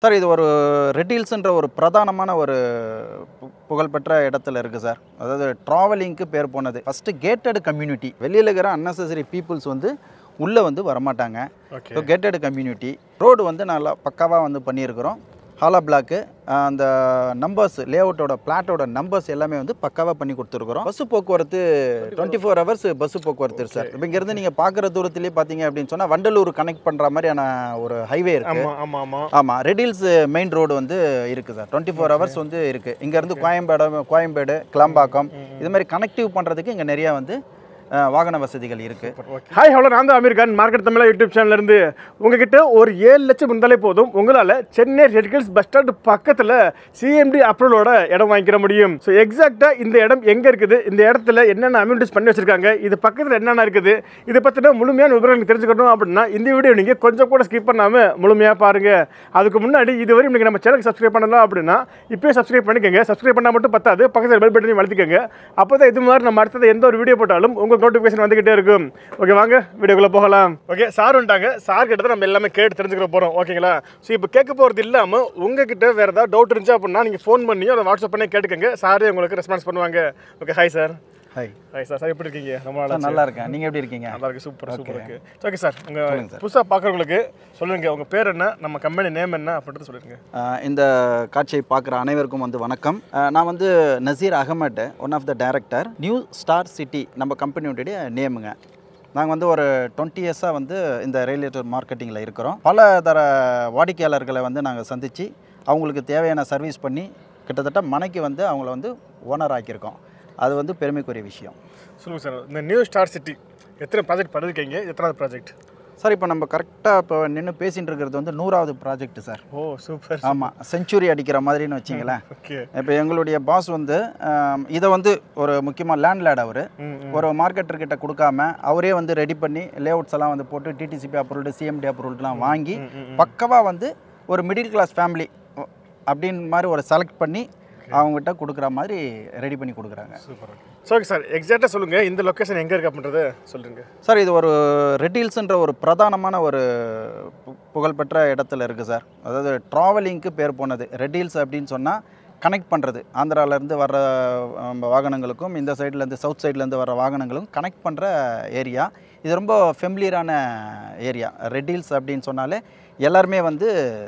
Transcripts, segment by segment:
Sir இது ஒரு ரெட்டில்ஸ்ன்ற ஒரு பிரதானமான ஒரு பு- புகழ்பெற்ற இடத்துல இருக்குது சார் அதாவது ட்ராவலிங்க்கு பேர் போனது ஃபஸ்ட்டு கேட்டட் கம்யூனிட்டி வெளியில் இருக்கிற அன்னெசரி பீப்புள்ஸ் வந்து உள்ளே வந்து வரமாட்டாங்க okay so gated community road வந்து நல்லா பக்காவாக வந்து பண்ணியிருக்கிறோம் ஹாலா பிளாக்கு அந்த நம்பர்ஸ் லேஅவுட்டோட பிளாட்டோட நம்பர்ஸ் எல்லாமே வந்து பக்காவாக பண்ணி கொடுத்துருக்குறோம் பஸ் போக்குவரத்து டுவெண்ட்டி ஃபோர் ஹவர்ஸ் பஸ் போக்குவரத்து இருக்கு சார் இப்போ இங்கேருந்து நீங்கள் பார்க்குற தூரத்துலேயே பார்த்தீங்க அப்படின்னு சொன்னால் வண்டலூர் கனெக்ட் பண்ணுற மாதிரியான ஒரு ஹைவே இருக்குது ஆமா ஆமா ஆமா ஆமாம் ரெடில்ஸ் மெயின் ரோடு வந்து இருக்குது சார் டுவெண்ட்டி ஃபோர் ஹவர்ஸ் வந்து இருக்குது இங்கேருந்து கோயம்பேடு கோயம்பேடு கிளம்பாக்கம் இது மாதிரி கனெக்டிவ் பண்ணுறதுக்கு இங்கே நிறையா வந்து அஹ், வாகன வசதிகள் இருக்குது ஹாய் ஹலோ நான் தான் அமீர் கான் மார்க்கெட் தமிழா யூடியூப் சேனல்ல இருந்து உங்ககிட்ட ஒரு ஏழு லட்சம் இருந்தாலே போதும் உங்களால் சென்னை ரெட்கில்ஸ் பஸ் ஸ்டாண்ட் பக்கத்தில் சிஎம்டி அப்ரூவலோட இடம் வாங்கிக்கிற முடியும் ஸோ எக்ஸாக்டாக இந்த இடம் எங்கே இருக்குது இந்த இடத்துல என்னென்ன அம்யூனிட்டிஸ் பண்ணி வச்சிருக்காங்க இது பக்கத்தில் என்னென்ன இருக்குது இதை பற்றின முழுமையான விவரங்கள் தெரிஞ்சுக்கணும் அப்படின்னா இந்த வீடியோ நீங்கள் கொஞ்சம் கூட ஸ்கிப் பண்ணாமல் முழுமையாக பாருங்கள் அதுக்கு முன்னாடி இதுவரை நீங்கள் நம்ம சேனலுக்கு சப்ஸ்கிரைப் பண்ணலாம் அப்படின்னா இப்போயே சப்ஸ்கிரைப் பண்ணிக்கோங்க சப்ஸ்கிரைப் பண்ணால் மட்டும் பத்தாது பக்கத்தில் பெல் பட்டனையும் வளர்த்திக்கோங்க அப்போ தான் இது மாதிரி நம்ம அடுத்தது எந்த ஒரு வீடியோ போட்டாலும் உங்களுக்கு நோட்டிஃபிகேஷன் வந்துகிட்டே இருக்கும் ஓகே வாங்க வீடியோக்குள்ளே போகலாம் ஓகே சார் வந்துட்டாங்க சார் கிட்ட தான் நம்ம எல்லாமே கேட்டு தெரிஞ்சுக்கிற போகிறோம் ஓகேங்களா ஸோ இப்போ கேட்க போகிறது இல்லாமல் உங்ககிட்ட வேறு ஏதாவது டவுட் இருந்துச்சு அப்படின்னா நீங்கள் ஃபோன் பண்ணியோ அதை வாட்ஸ்அப் பண்ணி கேட்டுக்கங்க சாரே உங்களுக்கு ரெஸ்பான்ஸ் பண்ணுவாங்க okay hi sir hi hi sir sir எப்படி இருக்கீங்க ரொம்ப நாள் சார் நல்லா இருக்கேன் நீங்கள் எப்படி இருக்கீங்க நல்லா இருக்கு சூப்பர் சூப்பர் இருக்கு ஓகே சார் உங்க சொல்லுங்க சார். புதுசாக பார்க்குறவங்களுக்கு சொல்லுங்க உங்க பேர் என்ன நம்ம கம்பெனி நேம் என்ன அப்படின்றது சொல்லுங்க அஹ், இந்த காட்சியை பார்க்குற அனைவருக்கும் வந்து வணக்கம் அஹ், நான் வந்து Naseer Ahmed one of the director new star city நம்ம கம்பெனியுடைய நேமுங்க நாங்கள் வந்து ஒரு டுவெண்ட்டி இயர்ஸாக வந்து இந்த ரயில்வே மார்க்கெட்டிங்கில் இருக்கிறோம் பல தர வாடிக்கையாளர்களை வந்து நாங்கள் சந்தித்து அவங்களுக்கு தேவையான சர்வீஸ் பண்ணி கிட்டத்தட்ட மனைக்கு வந்து அவங்கள வந்து ஓனர் ஆக்கியிருக்கோம் அது வந்து பெருமைக்குரிய விஷயம் சொல்லுங்க சார் இந்த நியூ ஸ்டார் சிட்டி எத்தனை ப்ராஜெக்ட் பண்ணிருக்கீங்க எத்தனாவது ப்ராஜெக்ட் சார் இப்போ நம்ம கரெக்டாக இப்போ நின்று பேசிகிட்டு இருக்கிறது வந்து நூறாவது ப்ராஜெக்ட் சார் ஓ சூப்பர் ஆமாம் செஞ்சுரி அடிக்கிற மாதிரின்னு வச்சிங்களேன் ஓகே இப்போ எங்களுடைய பாஸ் வந்து ஆம், இதை வந்து ஒரு முக்கியமாக லேண்ட்லேட் அவர் ம் ஒரு மார்க்கெட்டர்கிட்ட கொடுக்காம அவரே வந்து ரெடி பண்ணி லேஅவுட்ஸ் எல்லாம் வந்து போட்டு டிடிசிபி அப்ரூவ்டு சிஎம்டி அப்ரூவ்டுலாம் வாங்கி பக்கவாக வந்து ஒரு மிடில் கிளாஸ் ஃபேமிலி அப்படின்னு மாதிரி ஒரு செலக்ட் பண்ணி அவங்ககிட்ட கொடுக்குற மாதிரி ரெடி பண்ணி கொடுக்குறாங்க super okay so okay sir எக்ஸாக்டாக சொல்லுங்க இந்த லொக்கேஷன் எங்கே இருக்கு அப்படின்றத சொல்லுங்க சார் இது ஒரு ரெட்டில்ஸ்ன்ற ஒரு பிரதானமான ஒரு பு- புகழ்பெற்ற இடத்துல இருக்குது சார் அதாவது ட்ராவலிங்க்கு பேர் போனது ரெட்டில்ஸ் அப்படின்னு சொன்னால் கனெக்ட் பண்ணுறது ஆந்திராவிலேருந்து வர்ற அஹ், வாகனங்களுக்கும் இந்த சைட்லேருந்து சவுத் சைட்லேருந்து வர்ற வாகனங்களுக்கும் கனெக்ட் பண்ணுற ஏரியா இது ரொம்ப ஃபெமிலியரான ஏரியா ரெட்டில்ஸ் அப்படின்னு சொன்னாலே எல்லாருமே வந்து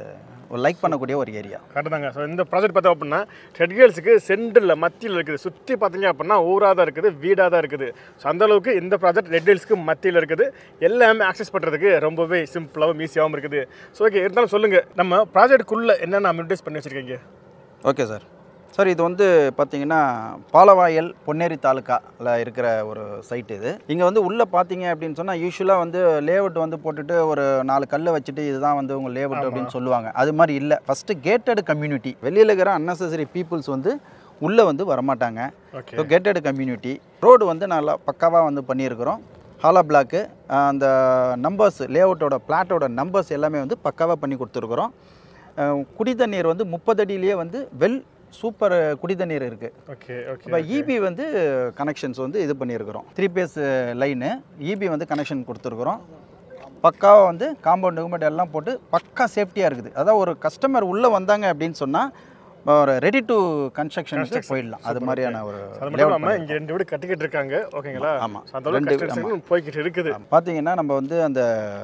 லைக் பண்ணக்கூடிய ஒரு ஏரியா கரெக்டு தாங்க ஸோ இந்த ப்ராஜெக்ட் பார்த்தோம் அப்படின்னா ரெட்கேல்ஸுக்கு சென்டரில் மத்தியில் இருக்குது சுற்றி பார்த்தீங்க அப்படின்னா ஊராக தான் இருக்குது வீடாக தான் இருக்குது ஸோ அந்த அளவுக்கு இந்த ப்ராஜெக்ட் ரெட்ஹில்ஸ்க்கு மத்தியில் இருக்குது எல்லாமே ஆக்சஸ் பண்ணுறதுக்கு ரொம்பவே சிம்பிளாகவும் ஈஸியாகவும் இருக்குது ஸோ ஓகே இருந்தாலும் சொல்லுங்கள் நம்ம ப்ராஜெக்ட்டுக்குள்ளே என்னென்ன அம்யூனிட்டிஸ் பண்ணி வச்சுருக்கீங்க ஓகே சார் சார் இது வந்து பார்த்தீங்கன்னா பாலவாயல் பொன்னேரி தாலுக்காவில் இருக்கிற ஒரு சைட் இது இங்கே வந்து உள்ளே பார்த்தீங்க அப்படின்னு சொன்னால் யூஸ்வலாக வந்து லேஅவுட் வந்து போட்டுட்டு ஒரு நாலு கல்லை வச்சுட்டு இதுதான் வந்து உங்கள் லேஅவுட் அப்படின்னு சொல்லுவாங்க அது மாதிரி இல்லை ஃபஸ்ட்டு கேட்டட் கம்யூனிட்டி வெளியில் இருக்கிற அன்னெசரி பீப்புள்ஸ் வந்து உள்ளே வந்து வரமாட்டாங்க okay so gated community road வந்து நல்லா பக்காவாக வந்து பண்ணியிருக்கிறோம் ஹாலா பிளாக்கு அந்த நம்பர்ஸ் லேஅவுட்டோட பிளாட்டோட நம்பர்ஸ் எல்லாமே வந்து பக்காவாக பண்ணி கொடுத்துருக்குறோம் அஹ் குடி தண்ணீர் வந்து முப்பது அடியிலேயே வந்து வெல் சூப்பர் குடி தண்ணீர் இருக்குது ஓகே ஓகே இப்போ இபி வந்து கனெக்ஷன்ஸ் வந்து இது பண்ணியிருக்கிறோம் த்ரீ பேஸ் லைனு இபி வந்து கனெக்ஷன் கொடுத்துருக்குறோம் பக்காவாக வந்து காம்பவுண்ட் கிம்பவுண்ட் எல்லாம் போட்டு பக்கா சேஃப்டியாக இருக்குது அதாவது ஒரு கஸ்டமர் உள்ளே வந்தாங்க அப்படின்னு சொன்னால் ஒரு ரெடி டு கன்ஸ்ட்ரக்ஷனுக்கு போயிடலாம் அது மாதிரியான ஒரு அது மட்டும் இல்லாமல் இங்கே ரெண்டு வீடு கட்டிக்கிட்டு இருக்காங்க ஓகேங்களா ஆமா. So அந்த அளவுக்கு ரெண்டு- கன்ஸ்ட்ரக்ஷன் போய்கிட்டு இருக்குது பார்த்தீங்கன்னா நம்ம வந்து அந்த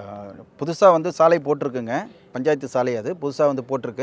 புதுசாக வந்து சாலை போட்டிருக்குங்க பஞ்சாயத்து சாலை அது புதுசாக வந்து போட்டிருக்கு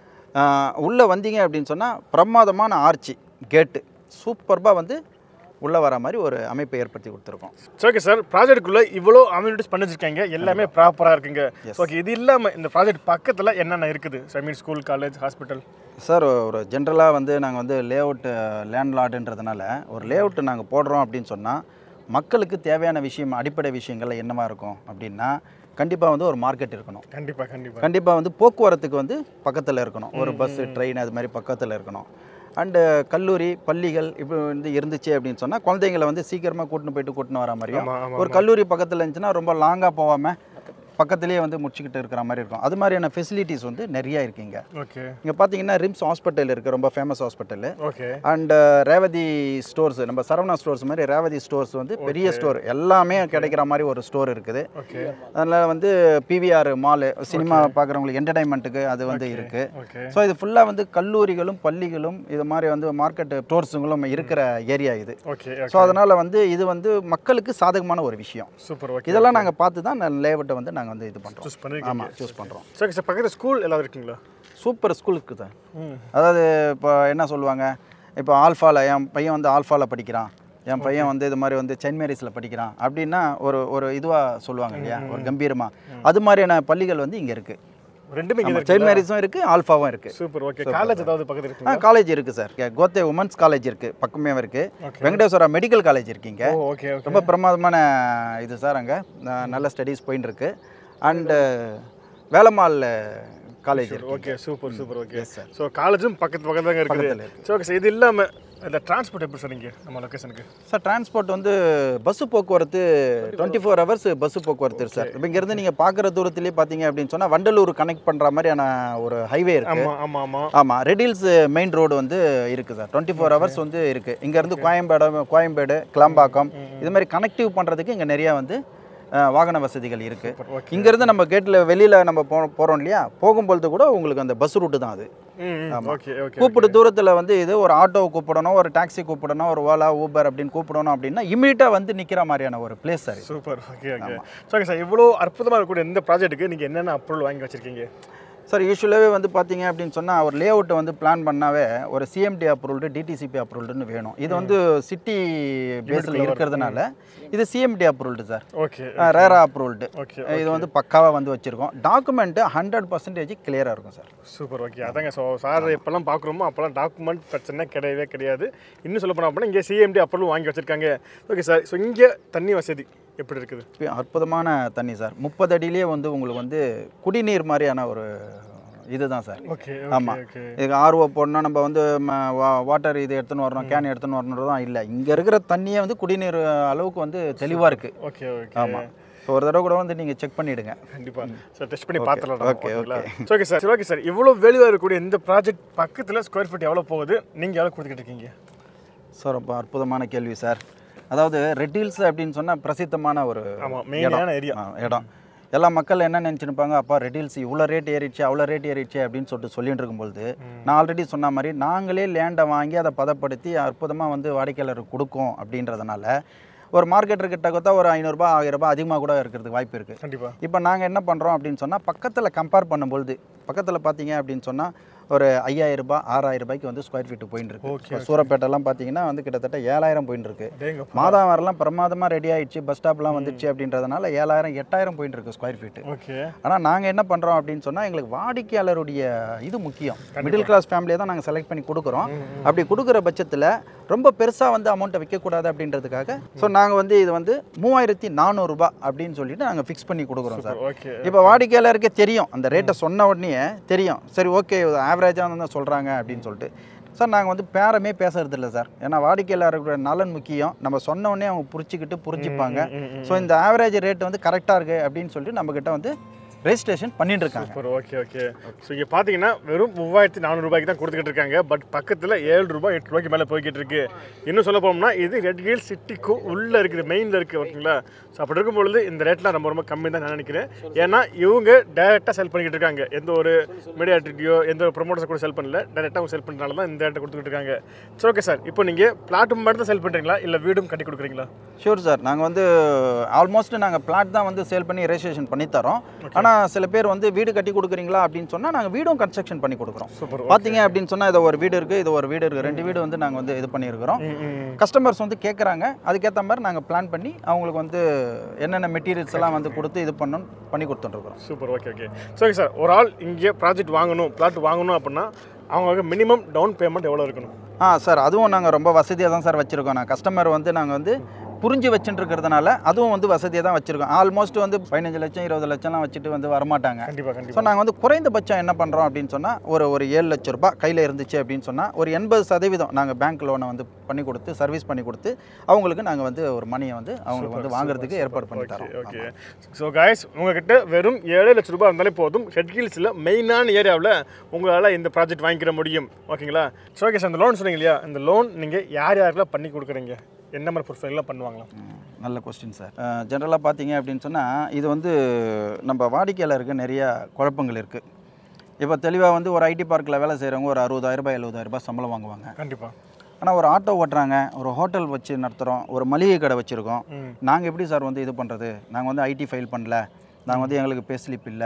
உள்ளே வந்தீங்க அப்படின்னு சொன்னால் பிரமாதமான ஆர்ச்சி கேட்டு சூப்பர்பாக வந்து உள்ளே வர மாதிரி ஒரு அமைப்பை ஏற்படுத்தி கொடுத்துருக்கோம் ஓகே சார் ப்ராஜெக்ட்டுக்குள்ளே இவ்வளோ அம்யூனிட்டிஸ் பண்ணி வச்சிருக்காங்க எல்லாமே ப்ராப்பராக இருக்குங்க ஓகே இது இல்லாமல் இந்த ப்ராஜெக்ட் பக்கத்தில் என்னென்ன இருக்குது I mean school college hospital sir ஒரு ஜென்ரலாக வந்து நாங்கள் வந்து லேஅவுட் லேண்ட்லார்டுன்றதுனால ஒரு லேஅவுட் நாங்கள் போடுறோம் அப்படின்னு சொன்னால் மக்களுக்கு தேவையான விஷயம் அடிப்படை விஷயங்கள் என்னவா இருக்கும் அப்படின்னா கண்டிப்பாக வந்து ஒரு மார்க்கெட் இருக்கணும் கண்டிப்பாக கண்டிப்பாக கண்டிப்பாக வந்து போக்குவரத்துக்கு வந்து பக்கத்தில் இருக்கணும் ஒரு பஸ்ஸு ட்ரெயின் அது மாதிரி பக்கத்தில் இருக்கணும் அண்டு கல்லூரி பள்ளிகள் இப்போ வந்து இருந்துச்சு அப்படின்னு சொன்னால் குழந்தைங்களை வந்து சீக்கிரமாக கூட்டின்னு போயிட்டு கூட்டின்னு வர மாதிரியும் ஆமா, ஆமா, ஒரு கல்லூரி பக்கத்தில் இருந்துச்சுன்னா ரொம்ப லாங்காக போகாமல் பக்கத்துலேயே வந்து முடிச்சுக்கிட்டு இருக்கிற மாதிரி இருக்கும் அது மாதிரியான ஃபெசிலிட்டிஸ் வந்து நிறைய இருக்குங்க ஓகே இங்கே பார்த்தீங்கன்னா ரிம்ஸ் ஹாஸ்பிட்டல் இருக்குது ரொம்ப famous hospital okay and Revathi stores நம்ம சரவணா ஸ்டோர்ஸ் மாதிரி ரேவதி ஸ்டோர்ஸ் வந்து பெரிய ஸ்டோர் எல்லாமே கிடைக்கிற மாதிரி ஒரு ஸ்டோர் இருக்குது ஓகே அதில் வந்து பிவிஆர் மாலு சினிமா பார்க்குறவங்களுக்கு என்டர்டைன்மெண்ட்டுக்கு அது வந்து இருக்குது ஓகே ஸோ இது ஃபுல்லாக வந்து கல்லூரிகளும் பள்ளிகளும் இது மாதிரி வந்து மார்க்கெட் ஸ்டோர்ஸுங்களும் இருக்கிற ஏரியா இது ஓகே ஸோ அதனால் வந்து இது வந்து மக்களுக்கு சாதகமான ஒரு விஷயம் சூப்பர் ஓகே இதெல்லாம் நாங்கள் பார்த்து தான் லேஅவுட்டை வந்து நாங்கள் வந்து இது பண்ணுறோம் சூஸ் பண்ணிருக்கீங்க ஆமாம் சூஸ் பண்ணுறோம் சரி சார் பக்கத்தில் ஸ்கூல் எல்லாம் இருக்குங்களா சூப்பர் ஸ்கூல் இருக்குது சார் ம் அதாவது இப்போ என்ன சொல்லுவாங்க இப்போ ஆல்ஃபாவில் என் பையன் வந்து ஆல்ஃபாவில் படிக்கிறான் என் பையன் வந்து இது மாதிரி வந்து செயின்ட் மேரிஸில் படிக்கிறான் அப்படின்னா ஒரு ஒரு இதுவாக சொல்லுவாங்க இல்லையா ஒரு கம்பீரமாக அது மாதிரியான பள்ளிகள் வந்து இங்கே இருக்குது ரெண்டுமே இங்கே இருக்கு செயின்ட் மேரிஸும் இருக்குது ஆல்ஃபாவும் இருக்குது சூப்பர் ஓகே காலேஜ் ஏதாவது பக்கத்தில் ஆ இருக்குங்களா காலேஜ் இருக்குது சார் கோத்தே உமன்ஸ் காலேஜ் இருக்குது பக்கமே இருக்குது Okay. வெங்கடேஸ்வரா மெடிக்கல் காலேஜ் இருக்கீங்க ஓ ஓகே ஓகே ரொம்ப பிரமாதமான இது சார் அங்கே நல்ல ஸ்டடீஸ் போயின்னு இருக்கு அண்டு வேலம்மாள் காலேஜ் இருக்கு okay super super okay Yes, sir. So காலேஜும் பக்கத்து பக்கத்துல தாங்க இருக்குது பக்கத்துல இருக்கு. சரி ஓகே சார் இது இல்லாமல் இந்த டிரான்ஸ்போர்ட் எப்படி சார் இங்கே நம்ம லொக்கேஷனுக்கு சார் டிரான்ஸ்போர்ட் வந்து பஸ்ஸு போக்குவரத்து டுவெண்ட்டி ஃபோர் ஹவர்ஸ் பஸ்ஸு போக்குவரத்து இருக்கு சார் இப்போ இங்கேருந்து நீங்கள் பார்க்குற தூரத்துலேயே பார்த்தீங்க அப்படின்னு சொன்னால் வண்டலூர் கனெக்ட் பண்ணுற மாதிரியான ஒரு ஹைவே இருக்குது ஆமாம் ஆமாம் ஆமாம் ஆமாம் ரெடில்ஸ் மெயின் ரோடு வந்து இருக்குது சார் டுவெண்ட்டி ஃபோர் ஹவர்ஸ் வந்து இருக்குது இங்கேருந்து கோயம்பேடு கோயம்பேடு கிளம்பாக்கம் இது மாதிரி கனெக்டிவ் பண்ணுறதுக்கு இங்கே நிறையா வந்து அஹ், வாகன வசதிகள் இருக்குது ஓகே இங்கேருந்து நம்ம கேட்டில் வெளியில் நம்ம போ போகிறோம் இல்லையா போகும்பொழுது கூட உங்களுக்கு அந்த பஸ் ரூட்டு தான் அது ம் ஓகே ஓகே கூப்பிடு தூரத்தில் வந்து இது ஒரு ஆட்டோ கூப்பிடணும் ஒரு டாக்ஸி கூப்பிடணும் ஒரு ஓலா ஊபர் அப்படின்னு கூப்பிடணும் அப்படின்னா இமீடியட்டாக வந்து நிற்கிற மாதிரியான ஒரு பிளேஸ் சார் இது. Super okay okay okay sir இவ்வளோ அற்புதமாக இருக்கக்கூடிய இந்த ப்ராஜெக்ட்டுக்கு நீங்கள் என்னென்ன அப்ரூவல் வாங்கி வச்சிருக்கீங்க சார் யூஸ்வலாகவே வந்து பார்த்தீங்க அப்படின்னு சொன்னால் ஒரு லே அவுட்டை வந்து பிளான் பண்ணாவே ஒரு சிஎம்டி அப்ரூவ்டு டிடிசிபி அப்ரூவ்டுன்னு வேணும் இது வந்து சிட்டி பேஸில் இருக்கிறதுனால இது CMD approved sir okay RERA approved okay இது வந்து பக்காவாக வந்து வச்சுருக்கோம் டாக்குமெண்ட்டு ஹண்ட்ரட் பர்சன்டேஜ் கிளியராக இருக்கும் சார் சூப்பர் ஓகே அதாங்க ஸோ சார் எப்போல்லாம் பார்க்குறோமோ அப்போல்லாம் டாக்குமெண்ட் பிரச்சனை கிடையவே கிடையாது இன்னும் சொல்ல போனால் அப்படின்னா இங்கே சிஎம்டி அப்ரூவல் வாங்கி வச்சிருக்காங்க ஓகே சார் ஸோ இங்கே தண்ணி வசதி எப்படி இருக்குது இப்ப அற்புதமான தண்ணி சார் முப்பது அடியிலே வந்து உங்களுக்கு வந்து குடிநீர் மாதிரியான ஒரு இதுதான் சார் ஓகே ஆமா. ஓகே இதுக்கு ஆர்ஓ போடணும் நம்ம வந்து வாட்டர் இது எடுத்துன்னு வரணும் கேன் எடுத்துன்னு வரணுன்றதும் இல்லை இங்கே இருக்கிற தண்ணியே வந்து குடிநீர் அளவுக்கு வந்து தெளிவாக இருக்குது ஓகே ஓகே ஆமாம் ஸோ ஒரு தடவை கூட வந்து நீங்கள் செக் பண்ணிவிடுங்க கண்டிப்பா சார் டெஸ்ட் பண்ணி பார்த்துடலாம் okay, ஓகே சார் சரி ஓகே சார் இவ்வளோ வேல்யூவாக இருக்கக்கூடிய இந்த ப்ராஜெக்ட் பக்கத்தில் ஸ்கொயர் ஃபீட் எவ்வளோ போகுது நீங்கள் எவ்வளோ கொடுத்துக்கிட்டு இருக்கீங்க சார் ரொம்ப அற்புதமான கேள்வி சார் அதாவது ரெட் ஹில்ஸ் அப்படின்னு சொன்னால் பிரசித்தமான ஒரு ஆமாம் மெயினான ஏரியா ஆ, இடம் எல்லா மக்கள் என்ன நினச்சிருப்பாங்க அப்பா ரெட் ஹில்ஸ் இவ்வளோ ரேட் ஏறிடுச்சு அவ்வளோ ரேட் ஏறிடுச்சு அப்படின்னு சொல்லிட்டு சொல்லிட்டு இருக்கும்பொழுது நான் ஆல்ரெடி சொன்ன மாதிரி நாங்களே லேண்டை வாங்கி அதை பதப்படுத்தி அற்புதமாக வந்து வாடிக்கையாளருக்கு கொடுக்கும் அப்படின்றதுனால ஒரு மார்க்கெட் கிட்ட கொடுத்தா ஒரு ஐநூறுரூபா ஆயிரம் ரூபாய் அதிகமாக கூட இருக்கிறதுக்கு வாய்ப்பு இருக்குது கண்டிப்பா இப்போ நாங்கள் என்ன பண்ணுறோம் அப்படின்னு சொன்னால் பக்கத்தில் கம்பேர் பண்ணும்பொழுது பக்கத்தில் பார்த்தீங்க அப்படின்னு சொன்னால் ஒரு ஐயாயிரம் ரூபாய் ஆறாயிரம் ரூபாய்க்கு வந்து ஸ்கொயர் ஃபீட் போயின்னு இருக்கு Okay, இப்போ சூரப்பேட்டெல்லாம் பார்த்தீங்கன்னா வந்து கிட்டத்தட்ட ஏழாயிரம் போயின்னு இருக்கு டேங்க மாதாவரம்லாம் பிரமாதமாக ரெடி ஆயிடுச்சு பஸ் ஸ்டாப்லாம் வந்துச்சு அப்படின்றதுனால ஏழாயிரம் எட்டாயிரம் போயின்னு இருக்கு ஸ்கொயர் ஃபீட்டு ஓகே ஆனால் நாங்கள் என்ன பண்ணுறோம் அப்படின்னு சொன்னால் எங்களுக்கு வாடிக்கையாளருடைய இது முக்கியம் மிடில் கிளாஸ் ஃபேமிலியை தான் நாங்கள் செலக்ட் பண்ணி கொடுக்குறோம் அப்படி கொடுக்குற பட்சத்தில் ரொம்ப பெருசாக வந்து அமௌண்ட்டை வைக்கக்கூடாது அப்படின்றதுக்காக ஸோ நாங்கள் வந்து இது வந்து மூவாயிரத்தி நானூறுரூபா அப்படின்னு சொல்லிட்டு நாங்கள் ஃபிக்ஸ் பண்ணி கொடுக்குறோம் சார் ஓகே இப்போ வாடிக்கையாளருக்கே தெரியும் அந்த ரேட்டை சொன்ன உடனே தெரியும் சரி ஓகே ஆவரேஜாக தான் சொல்கிறாங்க அப்படின்னு சொல்லிட்டு சார் நாங்கள் வந்து பேரமே பேசுறது இல்லை சார் ஏன்னா வாடிக்கையாளருடைய நலன் முக்கியம் நம்ம சொன்ன உடனே அவங்க புரிச்சுக்கிட்டு புரிஞ்சுப்பாங்க ஸோ இந்த ஆவரேஜ் ரேட் வந்து கரெக்டாக இருக்குது அப்படின்னு சொல்லிட்டு நம்மக்கிட்ட வந்து ரெஜிஸ்ட்ரேஷன் பண்ணிட்டு இருக்காங்க சூப்பர் ஓகே ஓகே ஸோ இங்கே பார்த்தீங்கன்னா வெறும் மூவாயிரத்தி நானூறு ரூபாய்க்கு தான் கொடுத்துக்கிட்டு இருக்காங்க பட் பக்கத்தில் ஏழு ரூபாய் எட்டு ரூபாய்க்கு மேலே போய்கிட்டு இருக்கு இன்னும் சொல்ல போனோம்னா இது ரெட் ஹில் சிட்டிக்கு உள்ளே இருக்குது மெயினில் இருக்குது ஓகேங்களா ஸோ அப்படி இருக்கும் பொழுது இந்த ரேட்லாம் ரொம்ப ரொம்ப கம்மி தான் நான் நினைக்கிறேன் ஏன்னா இவங்க டேரெக்டாக செல் பண்ணிக்கிட்டு இருக்காங்க எந்த ஒரு மீடியாட்டியோ எந்த ஒரு ப்ரொமோட்டர்ஸ் கூட செல் பண்ணல டேரெக்டாக அவங்க செல் பண்ணுறனால தான் இந்த ரேட்டை கொடுத்துக்கிட்டு இருக்காங்க சரி ஓகே சார் இப்போ நீங்கள் பிளாட் மட்டும் தான் செல் பண்ணுறீங்களா இல்லை வீடும் கட்டி கொடுக்குறீங்களா ஷூர் சார் நாங்கள் வந்து ஆல்மோஸ்ட் நாங்கள் பிளாட் தான் வந்து சேல் பண்ணி ரெஜிஸ்ட்ரேஷன் பண்ணி தரோம் ஆனால் சில பேர் வந்து வீடு கட்டி கொடுக்குறீங்களா அப்படின்னு சொன்னால் நாங்கள் வீடும் கன்ஸ்ட்ரக்ஷன் பண்ணி கொடுக்குறோம் சூப்பர் பார்த்தீங்க அப்படின்னு சொன்னால் இது ஒரு வீடு இருக்குது இது ஒரு வீடு இருக்குது ரெண்டு வீடு வந்து நாங்கள் வந்து இது பண்ணியிருக்கிறோம் கஸ்டமர்ஸ் வந்து கேட்குறாங்க அதுக்கேற்ற மாதிரி நாங்கள் பிளான் பண்ணி அவங்களுக்கு வந்து என்னென்ன மெட்டீரியல்ஸ் எல்லாம் வந்து கொடுத்து இது பண்ணணும் பண்ணி கொடுத்துட்ருக்குறோம் சூப்பர் ஓகே ஓகே சரி சார் ஒரு ஆள் இங்கே ப்ராஜெக்ட் வாங்கணும் பிளாட் வாங்கணும் அப்படின்னா அவங்களுக்கு மினிமம் டவுன் பேமெண்ட் எவ்வளோ இருக்கணும் ஆ சார் அதுவும் நாங்கள் ரொம்ப வசதியாக தான் சார் வச்சுருக்கோம் நான் கஸ்டமர் வந்து நாங்கள் வந்து புரிஞ்சு வச்சுட்டு இருக்கிறதுனால அதுவும் வந்து வசதியாக தான் வச்சுருக்கோம் ஆல்மோஸ்ட் வந்து பதினஞ்சு லட்சம் இருபது லட்சம்லாம் வச்சுட்டு வந்து வரமாட்டாங்க கண்டிப்பாக ஸோ கண்டிப்பாக நாங்கள் வந்து குறைந்தபட்சம் என்ன பண்ணுறோம் அப்படின்னு சொன்னால் ஒரு ஒரு ஏழு லட்ச ரூபாய் கையில் இருந்துச்சு அப்படின்னு சொன்னால் ஒரு எண்பது சதவீதம் நாங்கள் பேங்க் லோனை வந்து பண்ணி கொடுத்து சர்வீஸ் பண்ணி கொடுத்து அவங்களுக்கு நாங்கள் வந்து ஒரு மணியை வந்து அவங்களுக்கு வந்து வாங்குறதுக்கு ஏற்பாடு பண்ணி தரோம் ஓகே ஸோ காய்ஸ் உங்ககிட்ட வெறும் ஏழு லட்ச ரூபாய் இருந்தாலே போதும் ஷெட் ஹில்ஸில் மெயினான ஏரியாவில் உங்களால் இந்த ப்ராஜெக்ட் வாங்கிக்கிற முடியும் ஓகேங்களா ஸோ ஓகே சார் அந்த லோன் சொன்னீங்க இல்லையா இந்த லோன் நீங்கள் யார் யாருக்கெல்லாம் பண்ணி கொடுக்குறீங்க என்ன மாதிரி ப்ரொஃபைல்லாம் பண்ணுவாங்களா ம், நல்ல கொஸ்டின் சார் ஜென்ரலாக பார்த்தீங்க அப்படின்னு சொன்னால் இது வந்து நம்ம வாடிக்கையாளருக்கு நிறைய குழப்பங்கள் இருக்குது இப்போ தெளிவாக வந்து ஒரு ஐடி பார்க்கில் வேலை செய்கிறவங்க ஒரு அறுபதாயிரம் ரூபாய் எழுபதாயிரம் ரூபாய் சம்பளம் வாங்குவாங்க கண்டிப்பாக ஆனால் ஒரு ஆட்டோ ஓட்டுறாங்க ஒரு ஹோட்டல் வச்சு நடத்துகிறோம் ஒரு மளிகை கடை வச்சுருக்கோம் ம் நாங்கள் எப்படி சார் வந்து இது பண்ணுறது நாங்கள் வந்து ஐடி ஃபைல் பண்ணல நாங்கள் வந்து எங்களுக்கு பே ஸ்லிப் இல்லை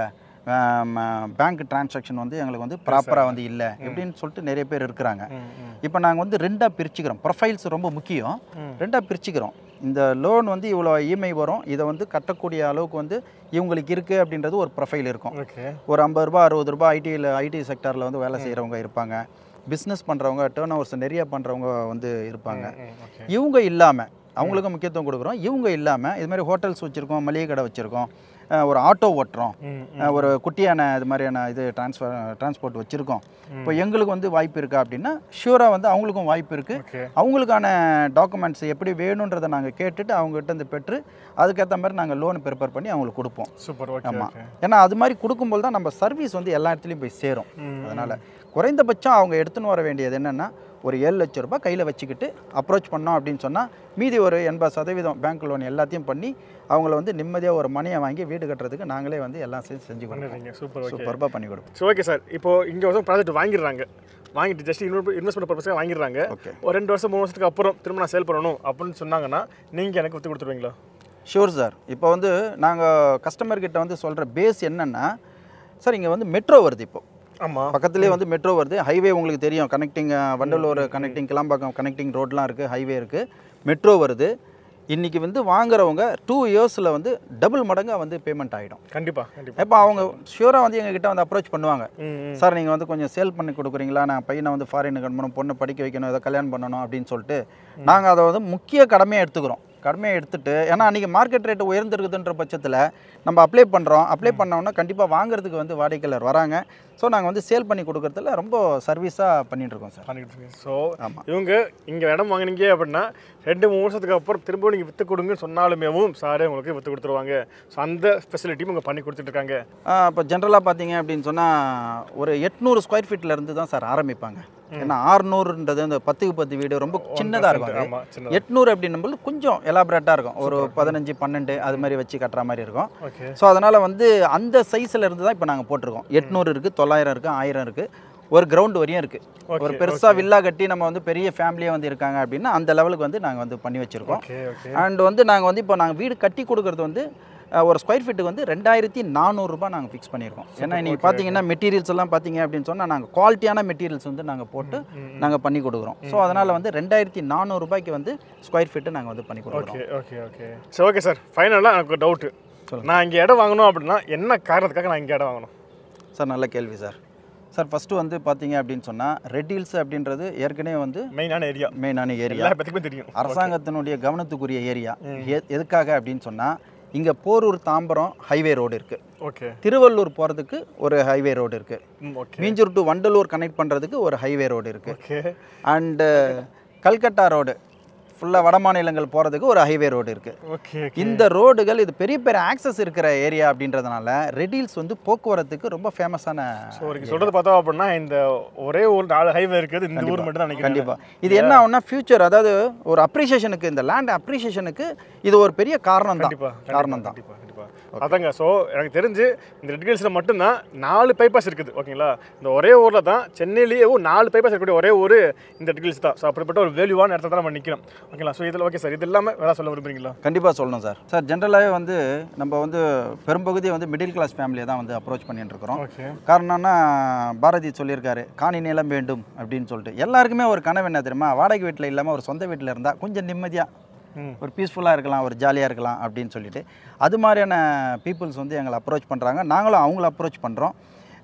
பேங்க் டிரான்சாக்ஷன் வந்து எங்களுக்கு வந்து ப்ராப்பராக வந்து இல்லை எப்படின்னு சொல்லிட்டு நிறைய பேர் இருக்கிறாங்க ம் ம் இப்போ நாங்கள் வந்து ரெண்டாக பிரிச்சுக்கிறோம் ப்ரொஃபைல்ஸ் ரொம்ப முக்கியம் ம். ரெண்டாக பிரிச்சுக்கிறோம் இந்த லோன் வந்து இவ்வளோ இஎம்ஐ வரும் இதை வந்து கட்டக்கூடிய அளவுக்கு வந்து இவங்களுக்கு இருக்குது அப்படின்றது ஒரு ப்ரொஃபைல் இருக்கும் ஓகே ஒரு ஐம்பது ரூபா அறுபது ரூபா ஐடியில் ஐடி செக்டரில் வந்து வேலை செய்கிறவங்க இருப்பாங்க பிஸ்னஸ் பண்ணுறவங்க டேர்ன் ஓவர்ஸ் நிறைய பண்ணுறவங்க வந்து இருப்பாங்க ஓகே இவங்க இல்லாமல் அவங்களுக்கும் முக்கியத்துவம் கொடுக்குறோம் இவங்க இல்லாமல் இது மாதிரி ஹோட்டல்ஸ் வச்சுருக்கோம் மளிகை கடை வச்சுருக்கோம் ஒரு ஆட்டோ ஓட்டுறோம் ம் அஹ் ஒரு குட்டியான இது மாதிரியான இது டிரான்ஸ்ஃபர் டிரான்ஸ்போர்ட் வச்சுருக்கோம் இப்போ எங்களுக்கு வந்து வாய்ப்பு இருக்கா அப்படின்னா ஷூராக வந்து அவங்களுக்கும் வாய்ப்பு இருக்குது ஓகே அவங்களுக்கான டாக்குமெண்ட்ஸ் எப்படி வேணுன்றதை நாங்கள் கேட்டுட்டு அவங்ககிட்ட இருந்து பெற்று அதுக்கேற்ற மாதிரி நாங்கள் லோன் ப்ரிப்பேர் பண்ணி அவங்களுக்கு கொடுப்போம் சூப்பர் ஓகே ஆமாம் ஓகே ஏன்னா அது மாதிரி கொடுக்கும்போது தான் நம்ம சர்வீஸ் வந்து எல்லா இடத்துலையும் போய் சேரும் ம் அதனால் குறைந்தபட்சம் அவங்க எடுத்துன்னு வர வேண்டியது என்னென்னா ஒரு ஏழு லட்ச ரூபாய் கையில் வச்சுக்கிட்டு அப்ரோச் பண்ணோம் அப்படின்னு சொன்னால் மீதி ஒரு எண்பது சதவீதம் பேங்க் லோன் எல்லாத்தையும் பண்ணி அவங்கள வந்து நிம்மதியாக ஒரு மணியை வாங்கி வீடு கட்டுறதுக்கு நாங்களே வந்து எல்லாம் சேர்த்து செஞ்சு கொடுப்போம் பண்ணிடுறீங்க சூப்பர் ஓகே சூப்பராக பண்ணி கொடுப்போம் ஸோ ஓகே சார் இப்போ இங்கே வந்து ப்ராஜெக்ட் வாங்கிடுறாங்க வாங்கிட்டு ஜஸ்ட் இன்னொரு இன்வெஸ்ட்மெண்ட் பர்பஸ்க்காக வாங்கிடுறாங்க ஓகே ஒரு ரெண்டு வருஷம் மூணு வருஷத்துக்கு அப்புறம் திரும்ப நான் சேல் பண்ணணும் அப்படின்னு சொன்னாங்கன்னா நீங்கள் எனக்கு விற்று கொடுத்துருவீங்களா ஷூர் சார் இப்போ வந்து நாங்கள் கஸ்டமர் கிட்ட வந்து சொல்கிற பேஸ் என்னென்னா சார் இங்கே வந்து மெட்ரோ வருது இப்போ ஆமாம் பக்கத்துலேயே வந்து மெட்ரோ வருது ஹைவே உங்களுக்கு தெரியும் connecting Vandalur connecting Kilambakkam connecting ரோட்லாம் இருக்குது ஹைவே இருக்குது மெட்ரோ வருது இன்றைக்கி வந்து வாங்குறவங்க டூ இயர்ஸில் வந்து டபுள் மடங்காக வந்து பேமெண்ட் ஆகிடும் கண்டிப்பாக கண்டிப்பாக இப்போ அவங்க ஷியூராக வந்து எங்ககிட்ட வந்து அப்ரோச் பண்ணுவாங்க ம் ம். சார் நீங்கள் வந்து கொஞ்சம் சேல் பண்ணி கொடுக்குறீங்களா நான் பையனை வந்து ஃபாரினுக்கு அனுப்பணும் பொண்ணை படிக்க வைக்கணும் ஏதோ கல்யாணம் பண்ணணும் அப்படின்னு சொல்லிட்டு நாங்கள் அதை வந்து முக்கிய கடமையாக எடுத்துக்கிறோம் கடமையை எடுத்துட்டு ஏன்னா அன்றைக்கி மார்க்கெட் ரேட் உயர்ந்திருக்குதுன்ற பட்சத்தில் நம்ம அப்ளை பண்ணுறோம் அப்ளை பண்ணோன்னா கண்டிப்பாக வாங்குறதுக்கு வந்து வாடிக்கையாளர் வராங்க ஸோ நாங்கள் வந்து சேல் பண்ணி கொடுக்குறதுல ரொம்ப சர்வீஸாக பண்ணிட்டு இருக்கோம் சார் பண்ணிக்கிட்டு இருக்கீங்க ஸோ ஆமாம் இவங்க இங்கே இடம் வாங்குனீங்க அப்படின்னா ரெண்டு மூணு வருஷத்துக்கு அப்புறம் திரும்ப நீங்கள் விற்று கொடுங்கன்னு சொன்னாலுமேவும் சாரே உங்களுக்கு விற்று கொடுத்துருவாங்க ஸோ அந்த ஃபெசிலிட்டியும் இங்கே பண்ணி கொடுத்துட்ருக்காங்க இப்போ ஜென்ரலாக பார்த்தீங்க அப்படின்னு சொன்னால் ஒரு எட்நூறு ஸ்கொயர் ஃபீட்ல இருந்து தான் சார் ஆரம்பிப்பாங்க ஏன்னா ஆறுநூறுன்றது அந்த பத்துக்கு பத்து வீடு ரொம்ப சின்னதாக இருக்கும் அது. ஆமாம் சின்ன எட்நூறு அப்படின்னும்போது கொஞ்சம் எலாபரேட்டாக இருக்கும் ஒரு பதினஞ்சு பன்னெண்டு அது மாதிரி வச்சு கட்டுற மாதிரி இருக்கும் ஓகே ஸோ அதனால் வந்து அந்த சைஸில் இருந்து தான் இப்போ நாங்கள் போட்டிருக்கோம் எட்நூறு இருக்குது தொள்ளாயிரம் இருக்குது ஆயிரம் இருக்குது ஒரு கிரவுண்ட் வரையும் இருக்குது Okay, ஒரு பெருசாக வில்லா கட்டி நம்ம வந்து பெரிய ஃபேமிலியாக வந்து இருக்காங்க அப்படின்னா அந்த லெவலுக்கு வந்து நாங்கள் வந்து பண்ணி வச்சுருக்கோம் ஓகே ஓகே அண்ட் வந்து நாங்கள் வந்து இப்போ நாங்கள் வீடு கட்டி கொடுக்கறது வந்து அஹ், ஒரு ஸ்கொயர் ஃபீட்டுக்கு வந்து ரெண்டாயிரத்தி நானூறுரூபா நாங்கள் ஃபிக்ஸ் பண்ணியிருக்கோம் ஏன்னா நீங்கள் பார்த்தீங்கன்னா மெட்டீரியல்ஸ் எல்லாம் பார்த்தீங்க அப்படின்னு சொன்னால் நாங்கள் குவாலிட்டியான மெட்டீரியல்ஸ் வந்து நாங்கள் போட்டு நாங்கள் பண்ணி கொடுக்குறோம் ஸோ அதனால் வந்து ரெண்டாயிரத்தி நானூறுரூபாய்க்கு வந்து ஸ்கொயர் ஃபீட்டு நாங்கள் வந்து பண்ணி கொடுக்குறோம் ஓகே ஓகே ஓகே சரி ஓகே சார் ஃபைனலாக எனக்கு ஒரு டவுட்டு நான் இங்கே இடம் வாங்கணும் அப்படின்னா என்ன காரணத்துக்காக நான் இங்கே இடம் வாங்கணும் சார் நல்ல கேள்வி சார் சார் ஃபஸ்ட்டு வந்து பார்த்தீங்க அப்படின்னு சொன்னால் ரெட் ஹில்ஸ் அப்படின்றது ஏற்கனவே வந்து மெயினான ஏரியா மெயினான ஏரியா எல்லா பற்றிக்குமே தெரியும் அரசாங்கத்தினுடைய கவனத்துக்குரிய ஏரியா எதுக்காக அப்படின்னு சொன்னால் இங்கே போரூர் தாம்பரம் ஹைவே ரோடு இருக்குது ஓகே திருவள்ளூர் போகிறதுக்கு ஒரு ஹைவே ரோடு இருக்குது ம் okay Minjur to Vandalur connect பண்ணுறதுக்கு ஒரு ஹைவே ரோடு இருக்குது ஓகே அண்டு கல்கட்டா ரோடு ஃபுல்லாக வட மாநிலங்கள் போகிறதுக்கு ஒரு ஹைவே ரோடு இருக்குது ஓகே இந்த ரோடுகள் இது பெரிய பெரிய ஆக்சஸ் இருக்கிற ஏரியா அப்படின்றதுனால ரெடில்ஸ் வந்து போக்குவரத்துக்கு ரொம்ப ஃபேமஸான ஸோ நீங்கள் சொல்கிறது பார்த்தோம் அப்படின்னா இந்த ஒரே ஒரு நாலு ஹைவே இருக்குது இந்த ஊர் மட்டும் தான் நினைக்கிறேன் கண்டிப்பாக இது என்ன ஆகும்னா ஃபியூச்சர் அதாவது ஒரு அப்ரிஷியேஷனுக்கு இந்த லேண்ட் அப்ரிஷியேஷனுக்கு இது ஒரு பெரிய காரணம் தான் கண்டிப்பா காரணம் தான் கண்டிப்பா கண்டிப்பா அதாங்க ஸோ எனக்கு தெரிஞ்சு இந்த ரெட் ஹில்ஸில் மட்டும்தான் நாலு பைபாஸ் இருக்குது ஓகேங்களா இந்த ஒரே ஊரில் தான் சென்னையிலேயே நாலு பைபாஸ் இருக்கக்கூடிய ஒரே ஊர் இந்த ரெட் ஹில்ஸ் தான் ஸோ அப்படிப்பட்ட ஒரு வேல்யூவான இடத்துல தான் நம்ம நிற்கிறோம் ஓகேங்களா ஸோ இதில் ஓகே சார் இது இல்லாமல் வேலை சொல்ல விரும்புறீங்களா கண்டிப்பாக சொல்லணும் சார் சார் ஜென்ரலாகவே வந்து நம்ம வந்து பெரும்பகுதி வந்து மிடில் கிளாஸ் ஃபேமிலியை தான் வந்து அப்ரோச் பண்ணிட்டு இருக்கிறோம் ஓகே காரணம்னா பாரதி சொல்லியிருக்காரு காணி நிலம் வேண்டும் அப்படின்னு சொல்லிட்டு எல்லாருக்குமே ஒரு கனவு என்ன தெரியுமா வாடகை வீட்டில் இல்லாமல் ஒரு சொந்த வீட்டில் இருந்தால் கொஞ்சம் நிம்மதியாக ம் ஒரு பீஸ்ஃபுல்லாக இருக்கலாம் ஒரு ஜாலியாக இருக்கலாம் அப்படின்னு சொல்லிட்டு அது மாதிரியான பீப்புள்ஸ் வந்து எங்களை அப்ரோச் பண்ணுறாங்க நாங்களும் அவங்கள அப்ரோச் பண்ணுறோம்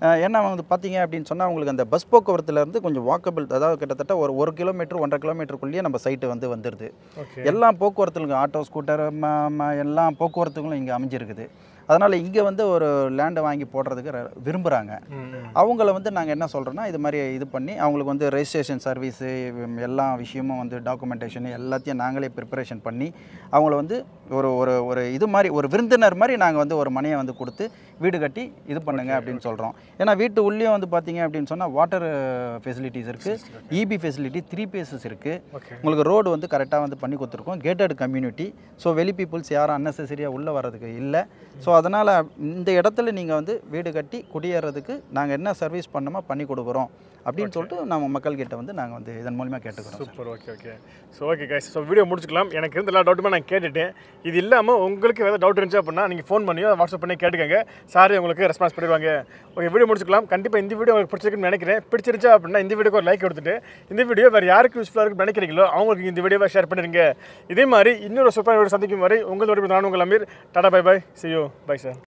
அஹ் ஏன்னா வந்து பார்த்தீங்க அப்படின்னு சொன்னால் உங்களுக்கு அந்த பஸ் போக்குவரத்துலேருந்து கொஞ்சம் வாக்கபிள் அதாவது கிட்டத்தட்ட ஒரு ஒரு கிலோமீட்டர் ஒன்றரை கிலோமீட்டருக்குள்ளேயே நம்ம சைட்டு வந்து வந்துடுது ஓகே எல்லா போக்குவரத்துகளுக்கும் ஆட்டோ ஸ்கூட்டர் ம ம எல்லா போக்குவரத்துகளும் இங்கே அமைஞ்சிருக்குது அதனால் இங்கே வந்து ஒரு லேண்டை வாங்கி போடுறதுக்கு ர- விரும்புகிறாங்க அவங்கள வந்து நாங்கள் என்ன சொல்கிறோன்னா இது மாதிரி இது பண்ணி அவங்களுக்கு வந்து ரெஜிஸ்ட்ரேஷன் சர்வீஸு எல்லா விஷயமும் வந்து டாக்குமெண்டேஷன் எல்லாத்தையும் நாங்களே ப்ரிப்பரேஷன் பண்ணி அவங்கள வந்து ஒரு ஒரு ஒரு இது மாதிரி ஒரு விருந்தினர் மாதிரி நாங்கள் வந்து ஒரு மனையை வந்து கொடுத்து வீடு கட்டி இது பண்ணுங்க அப்படின்னு சொல்கிறோம் ஏன்னா வீட்டு உள்ளேயும் வந்து பார்த்தீங்க அப்படின்னு சொன்னால் வாட்டர் ஃபெசிலிட்டிஸ் இருக்குது இபி ஃபெசிலிட்டி த்ரீ பேசஸ் இருக்குது ஓகே உங்களுக்கு ரோடு வந்து கரெக்டாக வந்து பண்ணி கொடுத்துருக்கோம் கேட்டட் கம்யூனிட்டி ஸோ வெளி பீப்புள்ஸ் யாரும் அன்னெசரியாக உள்ளே வர்றதுக்கு இல்லை ஸோ அதனால் இந்த இடத்துல நீங்கள் வந்து வீடு கட்டி குடியேறதுக்கு நாங்கள் என்ன சர்வீஸ் பண்ணணுமோ பண்ணி கொடுக்குறோம் அப்படின்னு சொல்லிட்டு நம்ம மக்கள்கிட்ட வந்து நாங்கள் வந்து இதன் மூலிமா கேட்டுக்கிறோம் sir. Super okay okay so okay guys so video முடிச்சுக்கலாம் எனக்கு இருந்த எல்லா டவுட்டுமே நான் கேட்டுட்டேன் இது இல்லாமல் உங்களுக்கு ஏதாவது டவுட் இருந்துச்சு அப்படின்னா நீங்கள் ஃபோன் பண்ணியோ வாட்ஸ்அப் பண்ணி கேட்டுக்கங்க சாரி உங்களுக்கு ரெஸ்பான்ஸ் பண்ணிடுவாங்க ஓகே வீடியோ முடிச்சுக்கலாம் கண்டிப்பாக இந்த வீடியோ உங்களுக்கு பிடிச்சிருக்குன்னு நினைக்கிறேன் பிடிச்சிருச்சா அப்படின்னா இந்த வீடியோக்கு ஒரு லைக் கொடுத்துட்டு இந்த வீடியோ வேறு யாருக்கு யூஸ்ஃபுல்லாக இருக்குன்னு நினைக்கிறீங்களோ அவங்களுக்கு இந்த வீடியோவை ஷேர் பண்ணிடுங்க இதே மாதிரி இன்னொரு சூப்பர் வீடியோ சந்திக்கும் வரை உங்களோட நான் உங்கள் Ameer tata bye bye see you bye sir